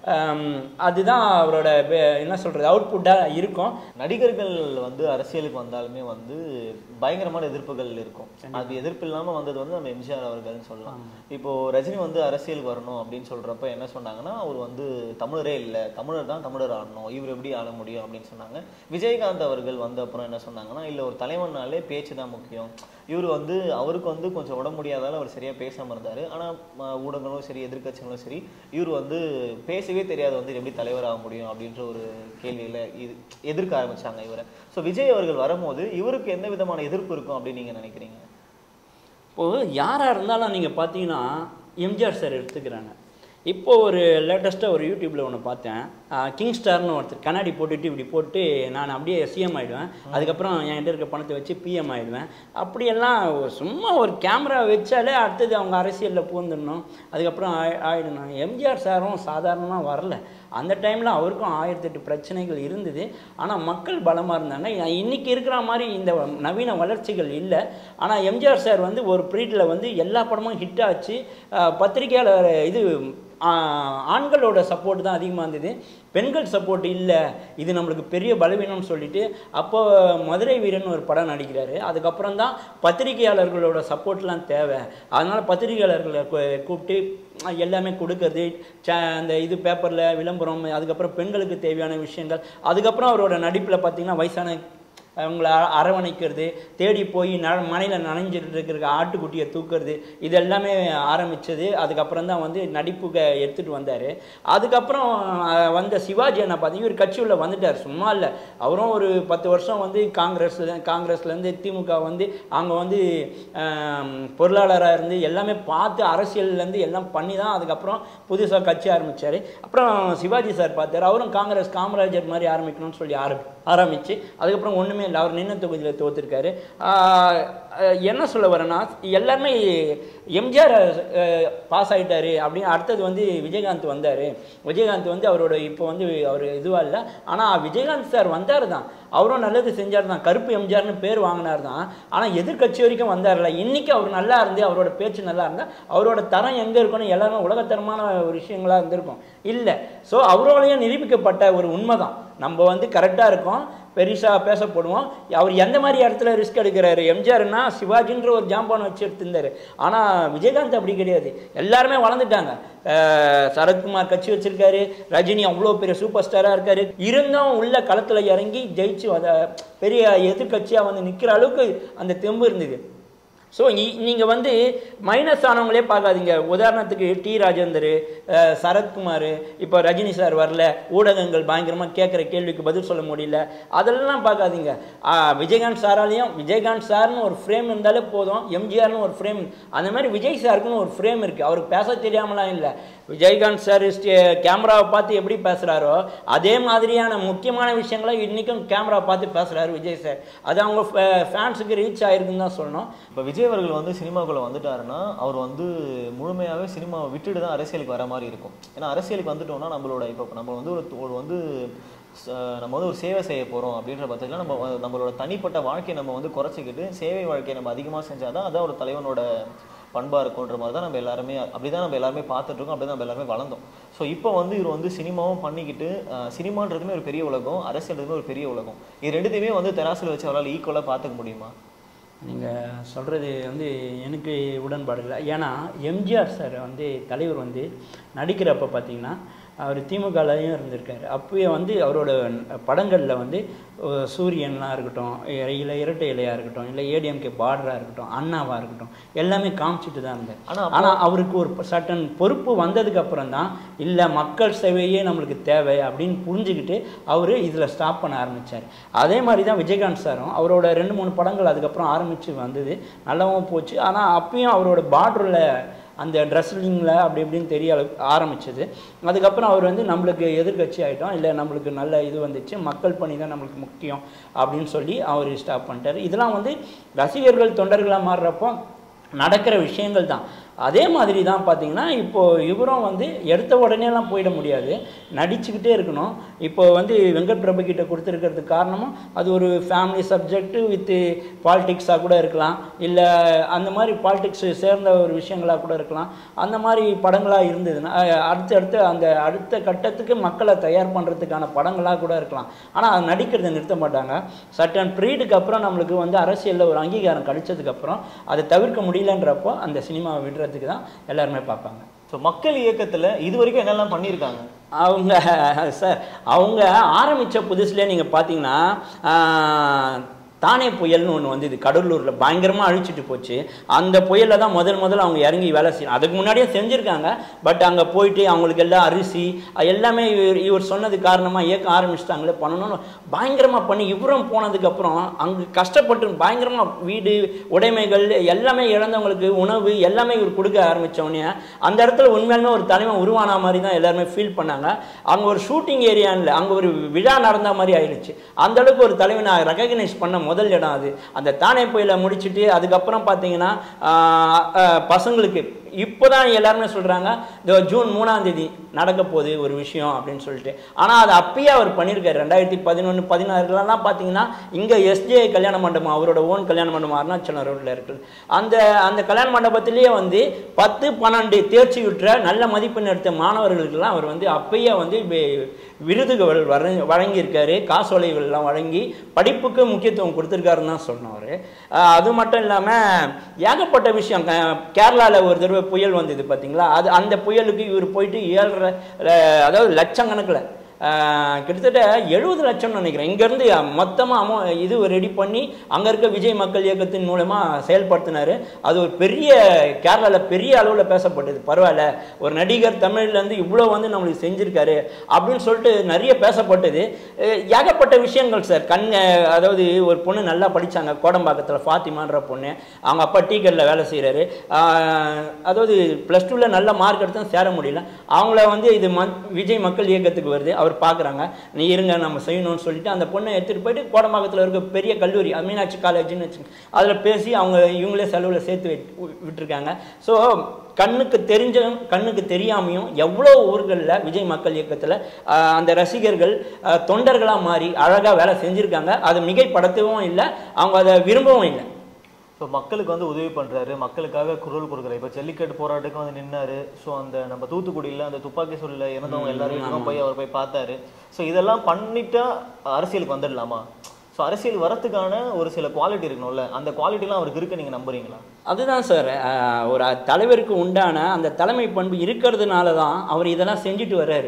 அதுதான் அவரோட வே- என்ன சொல்கிறது அவுட்புட்டாக இருக்கும் நடிகர்கள் வந்து அரசியலுக்கு வந்தாலுமே வந்து பயங்கரமான எதிர்ப்புகள் இருக்கும் அது எதிர்ப்பு இல்லாம வந்தது வந்து நம்ம எம்ஜிஆர் அவர்கள்னு சொல்லலாம் இப்போ ரஜினி வந்து அரசியலுக்கு வரணும் அப்படின்னு சொல்றப்ப என்ன சொன்னாங்கன்னா அவர் வந்து தமிழரே இல்லை தமிழர் தான் தமிழர் ஆடணும் இவர் எப்படி ஆட முடியும் அப்படின்னு சொன்னாங்க விஜயகாந்த் அவர்கள் வந்த அப்புறம் என்ன சொன்னாங்கன்னா இல்ல ஒரு தலைவனாலே பேச்சு தான் முக்கியம் இவர் வந்து அவருக்கு வந்து கொஞ்சம் உடம்பு முடியாதால அவர் சரியா பேசாம இருந்தாரு ஆனா ம- ஊடகங்களும் சரி எதிர்க்கட்சிகளும் சரி இவர் வந்து பேசவே தெரியாத வந்து எப்படி தலைவர் ஆக முடியும் அப்படின்ற ஒரு கேள்வியில இது எதிர்க்க ஆரம்பிச்சாங்க இவரை ஸோ விஜய் அவர்கள் வரும்போது இவருக்கு எந்த விதமான எதிர்ப்பு இருக்கும் அப்படின்னு நீங்க நினைக்கிறீங்க இப்போது யாராக இருந்தாலும் நீங்கள் பார்த்தீங்கன்னா எம்ஜிஆர் சார் எடுத்துக்கிறாங்க இப்போ ஒரு லேட்டஸ்ட்டாக ஒரு யூடியூப்பில் ஒன்று பார்த்தேன் கிங் ஸ்டார்னு ஒருத்தர் கண்ணாடி போட்டுட்டு இப்படி போட்டு நான் அப்படியே சிஎம் ஆயிடுவேன் அதுக்கப்புறம் என்கிட்ட இருக்க பணத்தை வச்சு பிஎம் ஆயிடுவேன் அப்படியெல்லாம் சும்மா ஒரு கேமரா வச்சாலே அடுத்தது அவங்க அரசியலில் பூந்துடணும் அதுக்கப்புறம் ஆயி- ஆயிடணும் எம்ஜிஆர் சாரும் சாதாரணமாக வரல அந்த டைமில் அவருக்கும் ஆயிரத்தெட்டு பிரச்சனைகள் இருந்தது ஆனால் மக்கள் பலமாக இருந்தாங்க இன்னைக்கு இருக்கிற மாதிரி இந்த நவீன வளர்ச்சிகள் இல்லை ஆனால் எம்ஜிஆர் சார் வந்து ஒரு பீரியடில் வந்து எல்லா படமும் ஹிட் ஆச்சு அஹ் பத்திரிக்கையாளர் இது ஆஹ் ஆண்களோட சப்போர்ட் தான் அதிகமாக இருந்தது பெண்கள் சப்போர்ட் இல்லை இது நம்மளுக்கு பெரிய பலவீனம்னு சொல்லிட்டு அப்போ மதுரை வீரன் ஒரு படம் நடிக்கிறாரு அதுக்கப்புறம் தான் பத்திரிகையாளர்களோட சப்போர்ட்லாம் தேவை அதனால் பத்திரிகையாளர்களை கூ- கூப்பிட்டு எல்லாமே கொடுக்கறது ச அந்த இது பேப்பரில் விளம்பரம் அதுக்கப்புறம் பெண்களுக்கு தேவையான விஷயங்கள் அதுக்கப்புறம் அவரோட நடிப்பில் பார்த்தீங்கன்னா வயசான அவங்கள அ- அரவணைக்கிறது தேடி போய் ந மனையில் நனைஞ்சிட்டு இருக்கிற ஆட்டுக்குட்டியை தூக்குறது இது எல்லாமே ஆரம்பிச்சது அதுக்கப்புறம் தான் வந்து நடிப்புக்கு எடுத்துகிட்டு வந்தார் அதுக்கப்புறம் அஹ், வந்த சிவாஜி என்ன பார்த்தீங்க இவர் கட்சி உள்ள வந்துட்டார் சும்மா இல்லை அவரும் ஒரு பத்து வருஷம் வந்து காங்கிரஸ்ல காங்கிரஸ்லேருந்து திமுக வந்து அங்கே வந்து பொருளாளராக இருந்து எல்லாமே பார்த்து அரசியல்லேருந்து எல்லாம் பண்ணி தான் அதுக்கப்புறம் புதுசாக கட்சி ஆரம்பிச்சார் அப்புறம் சிவாஜி சார் பார்த்தார் அவரும் காங்கிரஸ் காமராஜர் மாதிரி ஆரம்பிக்கணும்னு சொல்லி ஆரம்பி ஆரம்பிச்சு அதுக்கப்புறம் ஒன்றுமே இல்லை அவர் நின்ன தொகுதியில் தோத்துருக்காரு ஆஹ் அஹ் என்ன சொல்ல வரேன்னா எல்லாருமே எம்ஜிஆர் பாஸ் ஆயிட்டாரு அப்படின்னு அடுத்தது வந்து விஜயகாந்த் வந்தார் விஜயகாந்த் வந்து அவரோட இப்போ வந்து அவர் இதுவாக இல்லை ஆனால் விஜயகாந்த் சார் வந்தார் தான் அவரும் நல்லது செஞ்சார் தான் கருப்பு எம்ஜிஆர்னு பேர் வாங்கினார் தான் ஆனால் எதிர்க்கட்சி வரைக்கும் வந்தார்ல இன்னைக்கு அவர் நல்லா இருந்து அவரோட பேச்சு நல்லா இருந்தால் அவரோட தரம் எங்கே இருக்கணும் எல்லாருமே உலகத்தரமான ஒரு விஷயங்களா இருந்திருக்கும் இல்லை ஸோ அவரோடையும் நிரூபிக்கப்பட்ட ஒரு உண்மை தான் நம்ம வந்து கரெக்டாக இருக்கோம் பெருசாக பேசப்படுவோம் அவர் எந்த மாதிரி இடத்துல ரிஸ்க் எடுக்கிறாரு எம்ஜிஆர்னா சிவாஜின்ற ஒரு ஜாம்பான் வச்சு எடுத்திருந்தாரு ஆனால் விஜயகாந்த் அப்படி கிடையாது எல்லாருமே வளர்ந்துட்டாங்க அஹ் சரத்குமார் கட்சி வச்சிருக்காரு ரஜினி அவ்வளோ பெரிய சூப்பர் ஸ்டாராக இருக்காரு இருந்தும் உள்ள களத்தில் இறங்கி ஜெயிச்சு வத பெரிய எதிர்க்கட்சியாக வந்து நிற்கிற அளவுக்கு அந்த தெம்பு இருந்தது ஸோ நீங்கள் வந்து மைனஸ் ஆனவங்களே பார்க்காதீங்க உதாரணத்துக்கு டி ராஜேந்தர் அஹ், சரத்குமார் இப்போ ரஜினி சார் வரல ஊடகங்கள் பயங்கரமாக கேட்குற கேள்விக்கு பதில் சொல்ல முடியல அதெல்லாம் பார்க்காதீங்க ஆஹ், விஜயகாந்த் சாராலையும் விஜயகாந்த் சார்னு ஒரு ஃப்ரேம் இருந்தாலே போதும் எம்ஜிஆர்னு ஒரு ஃப்ரேம் அந்த மாதிரி விஜய் சாருக்குன்னு ஒரு ஃப்ரேம் இருக்குது அவருக்கு பேச தெரியாமலாம் இல்லை விஜயகாந்த் சார் கேமராவை பார்த்து எப்படி பேசுகிறாரோ அதே மாதிரியான முக்கியமான விஷயங்களை இன்றைக்கும் கேமரா பார்த்து பேசுகிறாரு விஜய் சார் அது அவங்க ஃபேன்ஸுக்கு ரீச் ஆயிருக்குன்னு தான் சொல்லணும் இப்போ விஜய் அவர்கள் வந்து சினிமாக்குள்ள வந்துட்டாருன்னா அவர் வந்து முழுமையாவே சினிமாவை விட்டுட்டு தான் அரசியலுக்கு வர மாதிரி இருக்கும் ஏன்னா அரசியலுக்கு வந்துட்டோம்னா நம்மளோட இப்போ நம்ம வந்து ஒரு ஒரு வந்து ச- நம்ம வந்து ஒரு சேவை செய்ய போறோம் அப்படின்ற பட்சத்தில் நம்ம வ- நம்மளோட தனிப்பட்ட வாழ்க்கையை நம்ம வந்து குறைச்சிக்கிட்டு சேவை வாழ்க்கையை நம்ம அதிகமாக செஞ்சாதான் அதான் ஒரு தலைவனோட பண்பா இருக்குன்ற மாதிரி தான் நம்ம எல்லாருமே அப்படிதான் நம்ம எல்லாருமே பார்த்துட்டு இருக்கோம் அப்படிதான் நம்ம எல்லாருமே வளர்ந்தோம் ஸோ இப்போ வந்து இவர் வந்து சினிமாவும் பண்ணிக்கிட்டு அஹ், சினிமான்றதுமே ஒரு பெரிய உலகம் அரசியல்ன்றதுமே ஒரு பெரிய உலகம் இது ரெண்டுத்தையுமே வந்து தெராசில் வச்சு அவரால் ஈக்குவலாக பார்த்துக்க முடியுமா நீங்கள் சொல்கிறது வந்து எனக்கு உடன்பாடு இல்லை ஏன்னா எம்ஜிஆர் சார் வந்து தலைவர் வந்து நடிக்கிறப்ப பார்த்தீங்கன்னா அவர் திமுகலையும் இருந்திருக்காரு அப்பயே வந்து அவரோட படங்களில் வந்து அஹ், சூரியன்லாம் இருக்கட்டும் இ- இல்லை இரட்டை இலையாக இருக்கட்டும் இல்லை ஏடிஎம்கே பார்டராக இருக்கட்டும் அண்ணாவாக இருக்கட்டும் எல்லாமே காமிச்சிட்டு தான் இருந்தார் ஆனா அப்போ- ஆனால் அவருக்கு ஒரு சட்டன் பொறுப்பு வந்ததுக்கு அப்புறம் தான் இல்லை மக்கள் சேவையே நம்மளுக்கு தேவை அப்படின்னு புரிஞ்சுக்கிட்டு அவர் இதில் ஸ்டாப் பண்ண ஆரம்பிச்சார் அதே மாதிரி தான் விஜயகாந்த் சாரும் அவரோட ரெண்டு மூணு படங்கள் அதுக்கப்புறம் ஆரம்பித்து வந்தது நல்லாவும் போச்சு ஆனால் அப்பயும் அவரோட பார்டரில் அந்த ட்ரெஸ்லிங்கில் அப்படி இப்படின்னு தெரிய அளவுக்கு ஆரம்பிச்சது அதுக்கப்புறம் அவர் வந்து நம்மளுக்கு எதிர்க்கட்சி ஆகிட்டோம் இல்லை நம்மளுக்கு நல்ல இது வந்துச்சு மக்கள் பணி தான் நம்மளுக்கு முக்கியம் அப்படின்னு சொல்லி அவர் ஸ்டாப் பண்ணிட்டார் இதெல்லாம் வந்து ரசிகர்கள் தொண்டர்களாக மாறுறப்போ நடக்கிற விஷயங்கள் தான் அதே மாதிரி தான் பார்த்தீங்கன்னா இப்போ இவரும் வந்து எடுத்த உடனேலாம் போயிட முடியாது நடிச்சுக்கிட்டே இருக்கணும் இப்போ வந்து வெங்கட் பிரபு கிட்ட கொடுத்துருக்கிறதுக்கு காரணமும் அது ஒரு ஃபேமிலி சப்ஜெக்ட் வித்து பாலிடிக்ஸாக கூட இருக்கலாம் இல்லை அந்த மாதிரி பாலிடிக்ஸ் சேர்ந்த ஒரு விஷயங்களாக கூட இருக்கலாம் அந்த மாதிரி படங்களாக இருந்ததுன்னா அஹ், அடுத்து அடுத்து அந்த அடுத்த கட்டத்துக்கு மக்களை தயார் பண்ணுறதுக்கான படங்களாக கூட இருக்கலாம் ஆனால் அது நடிக்கிறதை நிறுத்த மாட்டாங்க சட்டன் ப்ரீடுக்கு அப்புறம் நம்மளுக்கு வந்து அரசியலில் ஒரு அங்கீகாரம் கிடைச்சதுக்கப்புறம் அதை தவிர்க்க முடியலன்றப்போ அந்த சினிமாவை விடுறதுக்கு தான் எல்லாருமே பார்ப்பாங்க ஸோ மக்கள் இயக்கத்துல இது வரைக்கும் என்னெல்லாம் பண்ணியிருக்காங்க அவங்க சார் அவங்க ஆரம்பித்த புதுசுலேயே நீங்கள் பார்த்தீங்கன்னா ஆஹ், தானே புயல்னு ஒன்று வந்து இது கடலூரில் பயங்கரமாக அழிச்சிட்டு போச்சு அந்த புயலில் தான் முதல் முதல்ல அவங்க இறங்கி வேலை செய்யணும் அதுக்கு முன்னாடியே செஞ்சுருக்காங்க பட் அங்கே போயிட்டு அவங்களுக்கு எல்லாம் அரிசி அது எல்லாமே இவர் இவர் சொன்னது காரணமாக இயக்கம் ஆரம்பிச்சிட்டாங்களே பண்ணணும்னு பயங்கரமாக பண்ணி இவரும் போனதுக்கப்புறம் அங்கே கஷ்டப்பட்டு பயங்கரமாக வீடு உடைமைகள் எல்லாமே இழந்தவங்களுக்கு உணவு எல்லாமே இவர் கொடுக்க ஆரம்பித்தவொடனே அந்த இடத்துல உண்மையாலுமே ஒரு தலைமை உருவான மாதிரி தான் எல்லாருமே ஃபீல் பண்ணாங்க அங்கே ஒரு ஷூட்டிங் ஏரியான்னு அங்கே ஒரு விழா நடந்த மாதிரி ஆயிடுச்சு அந்த அளவுக்கு ஒரு தலைமை நான் ரெகக்னைஸ் பண்ண முதல் இடம் அது அந்த தானே புயலை முடிச்சிட்டு அதுக்கப்புறம் பார்த்தீங்கன்னா ஆஹ், ஆஹ், பசங்களுக்கு இப்போ தான் எல்லாருமே சொல்கிறாங்க இந்த ஜூன் மூணாம் தேதி நடக்க போகுது ஒரு விஷயம் அப்படின்னு சொல்லிட்டு ஆனால் அது அப்பயே அவர் பண்ணியிருக்காரு ரெண்டாயிரத்தி பதினொன்று பதினாறுலாம் பார்த்தீங்கன்னா இங்கே எஸ்ஜே கல்யாண மண்டபம் அவரோட ஓன் கல்யாண மண்டபம் அருணாச்சலம் ரோட்டில் இருக்குது அந்த அந்த கல்யாண மண்டபத்திலேயே வந்து பத்து பன்னெண்டு தேர்ச்சி விட்டுற நல்ல மதிப்பெண் எடுத்த மாணவர்களுக்கெல்லாம் அவர் வந்து அப்பயே வந்து வி- விருதுகள் வர வழங்கியிருக்காரு காசோலைகள்லாம் வழங்கி படிப்புக்கு முக்கியத்துவம் கொடுத்துருக்காருன்னு தான் சொன்னவர் அது மட்டும் இல்லாமல் ஏகப்பட்ட விஷயம் கேரளாவில் ஒரு தடவை புயல் வந்தது பார்த்தீங்களா அது அந்த புயலுக்கு இவர் போயிட்டு ஏழரை அஹ், அதாவது லட்சக்கணக்கில் ஆஹ் கிட்டத்தட்ட எழுபது லட்சம்னு நினைக்கிறேன் இங்கேருந்து மொத்தமாக அமௌ இது ரெடி பண்ணி அங்கே இருக்க விஜய் மக்கள் இயக்கத்தின் மூலமாக செயல்படுத்தினார் அது ஒரு பெரிய கேரளாவில் பெரிய அளவில் பேசப்பட்டது பரவாயில்ல ஒரு நடிகர் தமிழ்லேருந்து இவ்வளோ வந்து நம்மளுக்கு செஞ்சுருக்காரு அப்படின்னு சொல்லிட்டு நிறைய பேசப்பட்டது அஹ் ஏகப்பட்ட விஷயங்கள் சார் கண் அஹ் அதாவது ஒரு பொண்ணு நல்லா படித்தாங்க கோடம்பாக்கத்தில் ஃபாத்திமான்ற பொண்ணு அவங்க அப்பா டீக்கரில் வேலை செய்கிறாரு அதாவது ப்ளஸ் டூவில் நல்ல மார்க் எடுத்தும் சேர முடியல அவங்கள வந்து இது ம விஜய் மக்கள் இயக்கத்துக்கு வருது அவர் பார்க்குறாங்க நீ இருங்க நம்ம செய்யணும்னு சொல்லிட்டு அந்த பொண்ணை எடுத்துகிட்டு போயிட்டு கோடம்பாக்கத்தில் இருக்க பெரிய கல்லூரி அது மீனாட்சி காலேஜ்னு வச்சுங்க அதில் பேசி அவங்க இவங்களே செலவில் சேர்த்து விட்- விட்டுருக்காங்க ஸோ கண்ணுக்கு தெரிஞ்ச கண்ணுக்கு தெரியாமையும் எவ்வளோ ஊர்களில் விஜய் மக்கள் இயக்கத்தில் அந்த ரசிகர்கள் தொண்டர்களாக மாறி அழகாக வேலை செஞ்சுருக்காங்க அதை மிகைப்படுத்தவும் இல்லை அவங்க அதை விரும்பவும் இல்லை ஸோ மக்களுக்கு வந்து உதவி பண்றாரு மக்களுக்காக குரல் கொடுக்குறாரு இப்போ ஜல்லிக்கட்டு போராட்டத்துக்கு வந்து நின்னாரு ஸோ அந்த நம்ம தூத்துக்குடியில் அந்த துப்பாக்கி சூழல இறந்தவங்க எல்லாரும் வீட்டுக்கும் போய் அவர் போய் பார்த்தாரு ஸோ இதெல்லாம் பண்ணிட்டா அரசியலுக்கு வந்துடலாமா ஸோ அரசியல் வரத்துக்கான ஒரு சில குவாலிட்டி இருக்கணும்ல அந்த குவாலிட்டிலாம் அவருக்கு இருக்கு நீங்க நம்புறீங்களா அதுதான் சார் அஹ், ஒரு தலைவருக்கு உண்டான அந்த தலைமை பண்பு இருக்கிறதுனால தான் அவர் இதெல்லாம் செஞ்சுட்டு வர்றாரு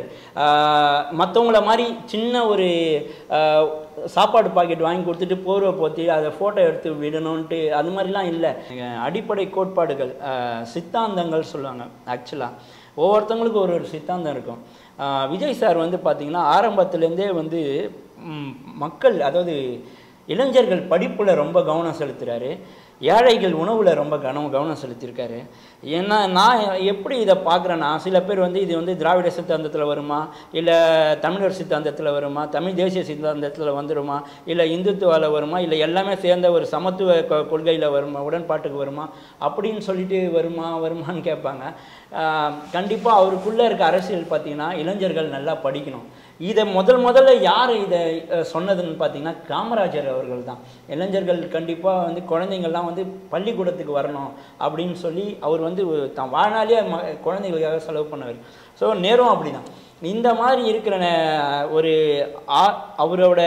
மற்றவங்கள மாதிரி சின்ன ஒரு அஹ், சாப்பாடு பாக்கெட் வாங்கி கொடுத்துட்டு போர்வை போத்தி அதை ஃபோட்டோ எடுத்து விடணுன்ட்டு அது மாதிரிலாம் இல்லை அடிப்படை கோட்பாடுகள் அஹ், சித்தாந்தங்கள் சொல்லுவாங்க ஆக்சுவலாக ஒவ்வொருத்தவங்களுக்கும் ஒரு ஒரு சித்தாந்தம் இருக்கும் அஹ், விஜய் சார் வந்து பார்த்திங்கன்னா ஆரம்பத்துலேருந்தே வந்து ம், மக்கள் அதாவது இளைஞர்கள் படிப்பில் ரொம்ப கவனம் செலுத்துகிறாரு ஏழைகள் உணவில் ரொம்ப கவனம் கவனம் செலுத்தியிருக்காரு ஏன்னா நான் எப்படி இதை பார்க்குறேன்னா சில பேர் வந்து இது வந்து திராவிட சித்தாந்தத்தில் வருமா இல்லை தமிழர் சித்தாந்தத்தில் வருமா தமிழ் தேசிய சித்தாந்தத்தில் வந்துருமா இல்லை இந்துத்துவாவில் வருமா இல்லை எல்லாமே சேர்ந்த ஒரு சமத்துவ கொ- கொள்கையில் வருமா உடன்பாட்டுக்கு வருமா அப்படின்னு சொல்லிட்டு வருமா வருமான்னு கேட்பாங்க கண்டிப்பாக அவருக்குள்ளே இருக்க அரசியல் பார்த்தீங்கன்னா இளைஞர்கள் நல்லா படிக்கணும் இதை முதல் முதல்ல யார் இதை அஹ், சொன்னதுன்னு பார்த்தீங்கன்னா காமராஜர் அவர்கள் தான் இளைஞர்கள் கண்டிப்பாக வந்து குழந்தைங்கள்லாம் வந்து பள்ளிக்கூடத்துக்கு வரணும் அப்படின்னு சொல்லி அவர் வந்து தான் வாழ்நாளே ம குழந்தைகளுக்காக செலவு பண்ணவர் ஸோ நேரும் அப்படிதான் இந்த மாதிரி இருக்கிற நே- ஒரு ஆ- அவரோட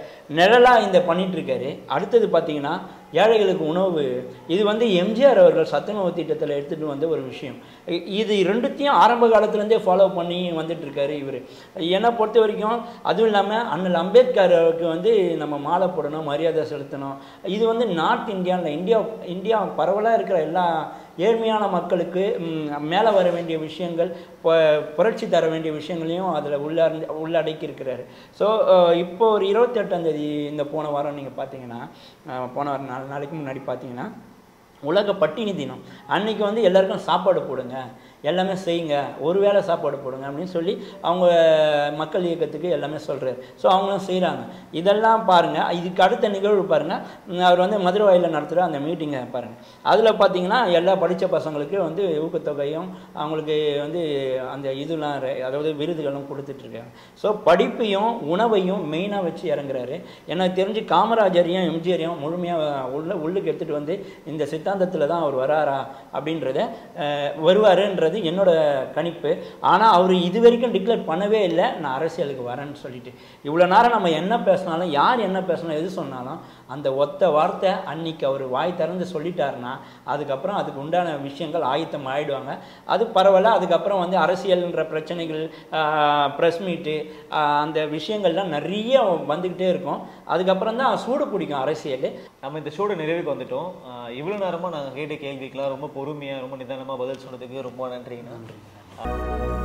நிழலாக இந்த பண்ணிட்டு இருக்காரு அடுத்தது பார்த்தீங்கன்னா ஏழைகளுக்கு உணவு இது வந்து எம்ஜிஆர் அவர்கள் சத்துணவு திட்டத்தில் எடுத்துகிட்டு வந்த ஒரு விஷயம் இ- இது ரெண்டுத்தையும் ஆரம்ப காலத்துலேருந்தே ஃபாலோ பண்ணி வந்துட்டு இருக்காரு இவர் என்னை பொறுத்த வரைக்கும் அதுவும் இல்லாமல் அண்ணல் அம்பேத்கர் அவருக்கு வந்து நம்ம மாலை போடணும் மரியாதை செலுத்தணும் இது வந்து நார்த் இந்தியாவில் இந்தியா இந்தியா பரவலாக இருக்கிற எல்லா ஏழ்மையான மக்களுக்கு மேலே வர வேண்டிய விஷயங்கள் பு- புரட்சி தர வேண்டிய விஷயங்களையும் அதில் உள்ளார்ந்து உள்ளடக்கி இருக்கிறாரு ஸோ இப்போ ஒரு இருபத்தெட்டாம் தேதி இந்த போன வாரம் நீங்கள் பார்த்தீங்கன்னா அஹ், போன வாரம் நாலு நாளைக்கு முன்னாடி பார்த்தீங்கன்னா உலக பட்டினி தினம் அன்னைக்கு வந்து எல்லாருக்கும் சாப்பாடு போடுங்க எல்லாமே செய்யுங்க ஒரு வேளை சாப்பாடு போடுங்க அப்படின்னு சொல்லி அவங்க மக்கள் இயக்கத்துக்கு எல்லாமே சொல்கிறார் ஸோ அவங்களும் செய்கிறாங்க இதெல்லாம் பாருங்கள் இதுக்கு அடுத்த நிகழ்வு பாருங்கள் அவர் வந்து மதுரை வாயிலில் நடத்துகிற அந்த மீட்டிங்கை பாருங்கள் அதில் பார்த்தீங்கன்னா எல்லா படித்த பசங்களுக்கு வந்து ஊக்கத்தொகையும் அவங்களுக்கு வந்து அந்த இதெல்லாம் ரெ- அதாவது விருதுகளும் கொடுத்துட்ருக்காங்க ஸோ படிப்பையும் உணவையும் மெயினாக வச்சு இறங்குறாரு எனக்கு தெரிஞ்சு காமராஜரையும் எம்ஜிஆரையும் முழுமையாக உள்ள உள்ளுக்கு எடுத்துகிட்டு வந்து இந்த சித்தாந்தத்தில் தான் அவர் வராரா அப்படின்றத அஹ், வருவாருன்றது என்னோட கணிப்பு ஆனால் அவர் இது வரைக்கும் டிக்ளேர் பண்ணவே இல்லை நான் அரசியலுக்கு வரேன்னு சொல்லிட்டு இவ்வளோ நேரம் நம்ம என்ன பேசினாலும் யார் என்ன பேசினாலும் எது சொன்னாலும் அந்த ஒத்த வார்த்தை அன்னைக்கு அவர் வாய் திறந்து சொல்லிட்டாருன்னா அதுக்கப்புறம் அதுக்கு உண்டான விஷயங்கள் ஆயத்தம் ஆயிடுவாங்க அது பரவாயில்ல அதுக்கப்புறம் வந்து அரசியல்ன்ற பிரச்சனைகள் ப்ரெஸ் மீட்டு அந்த விஷயங்கள்லாம் நிறைய வந்துக்கிட்டே இருக்கும் அதுக்கப்புறம் தான் சூடு பிடிக்கும் அரசியல் நம்ம இந்த ஷோட நிறைவுக்கு வந்துட்டோம் ஆஹ் இவ்வளவு நேரமா நாங்க கேட்ட கேள்விக்கெல்லாம் ரொம்ப பொறுமையா ரொம்ப நிதானமா பதில் சொன்னதுக்கு ரொம்ப நன்றிங்கண்ணா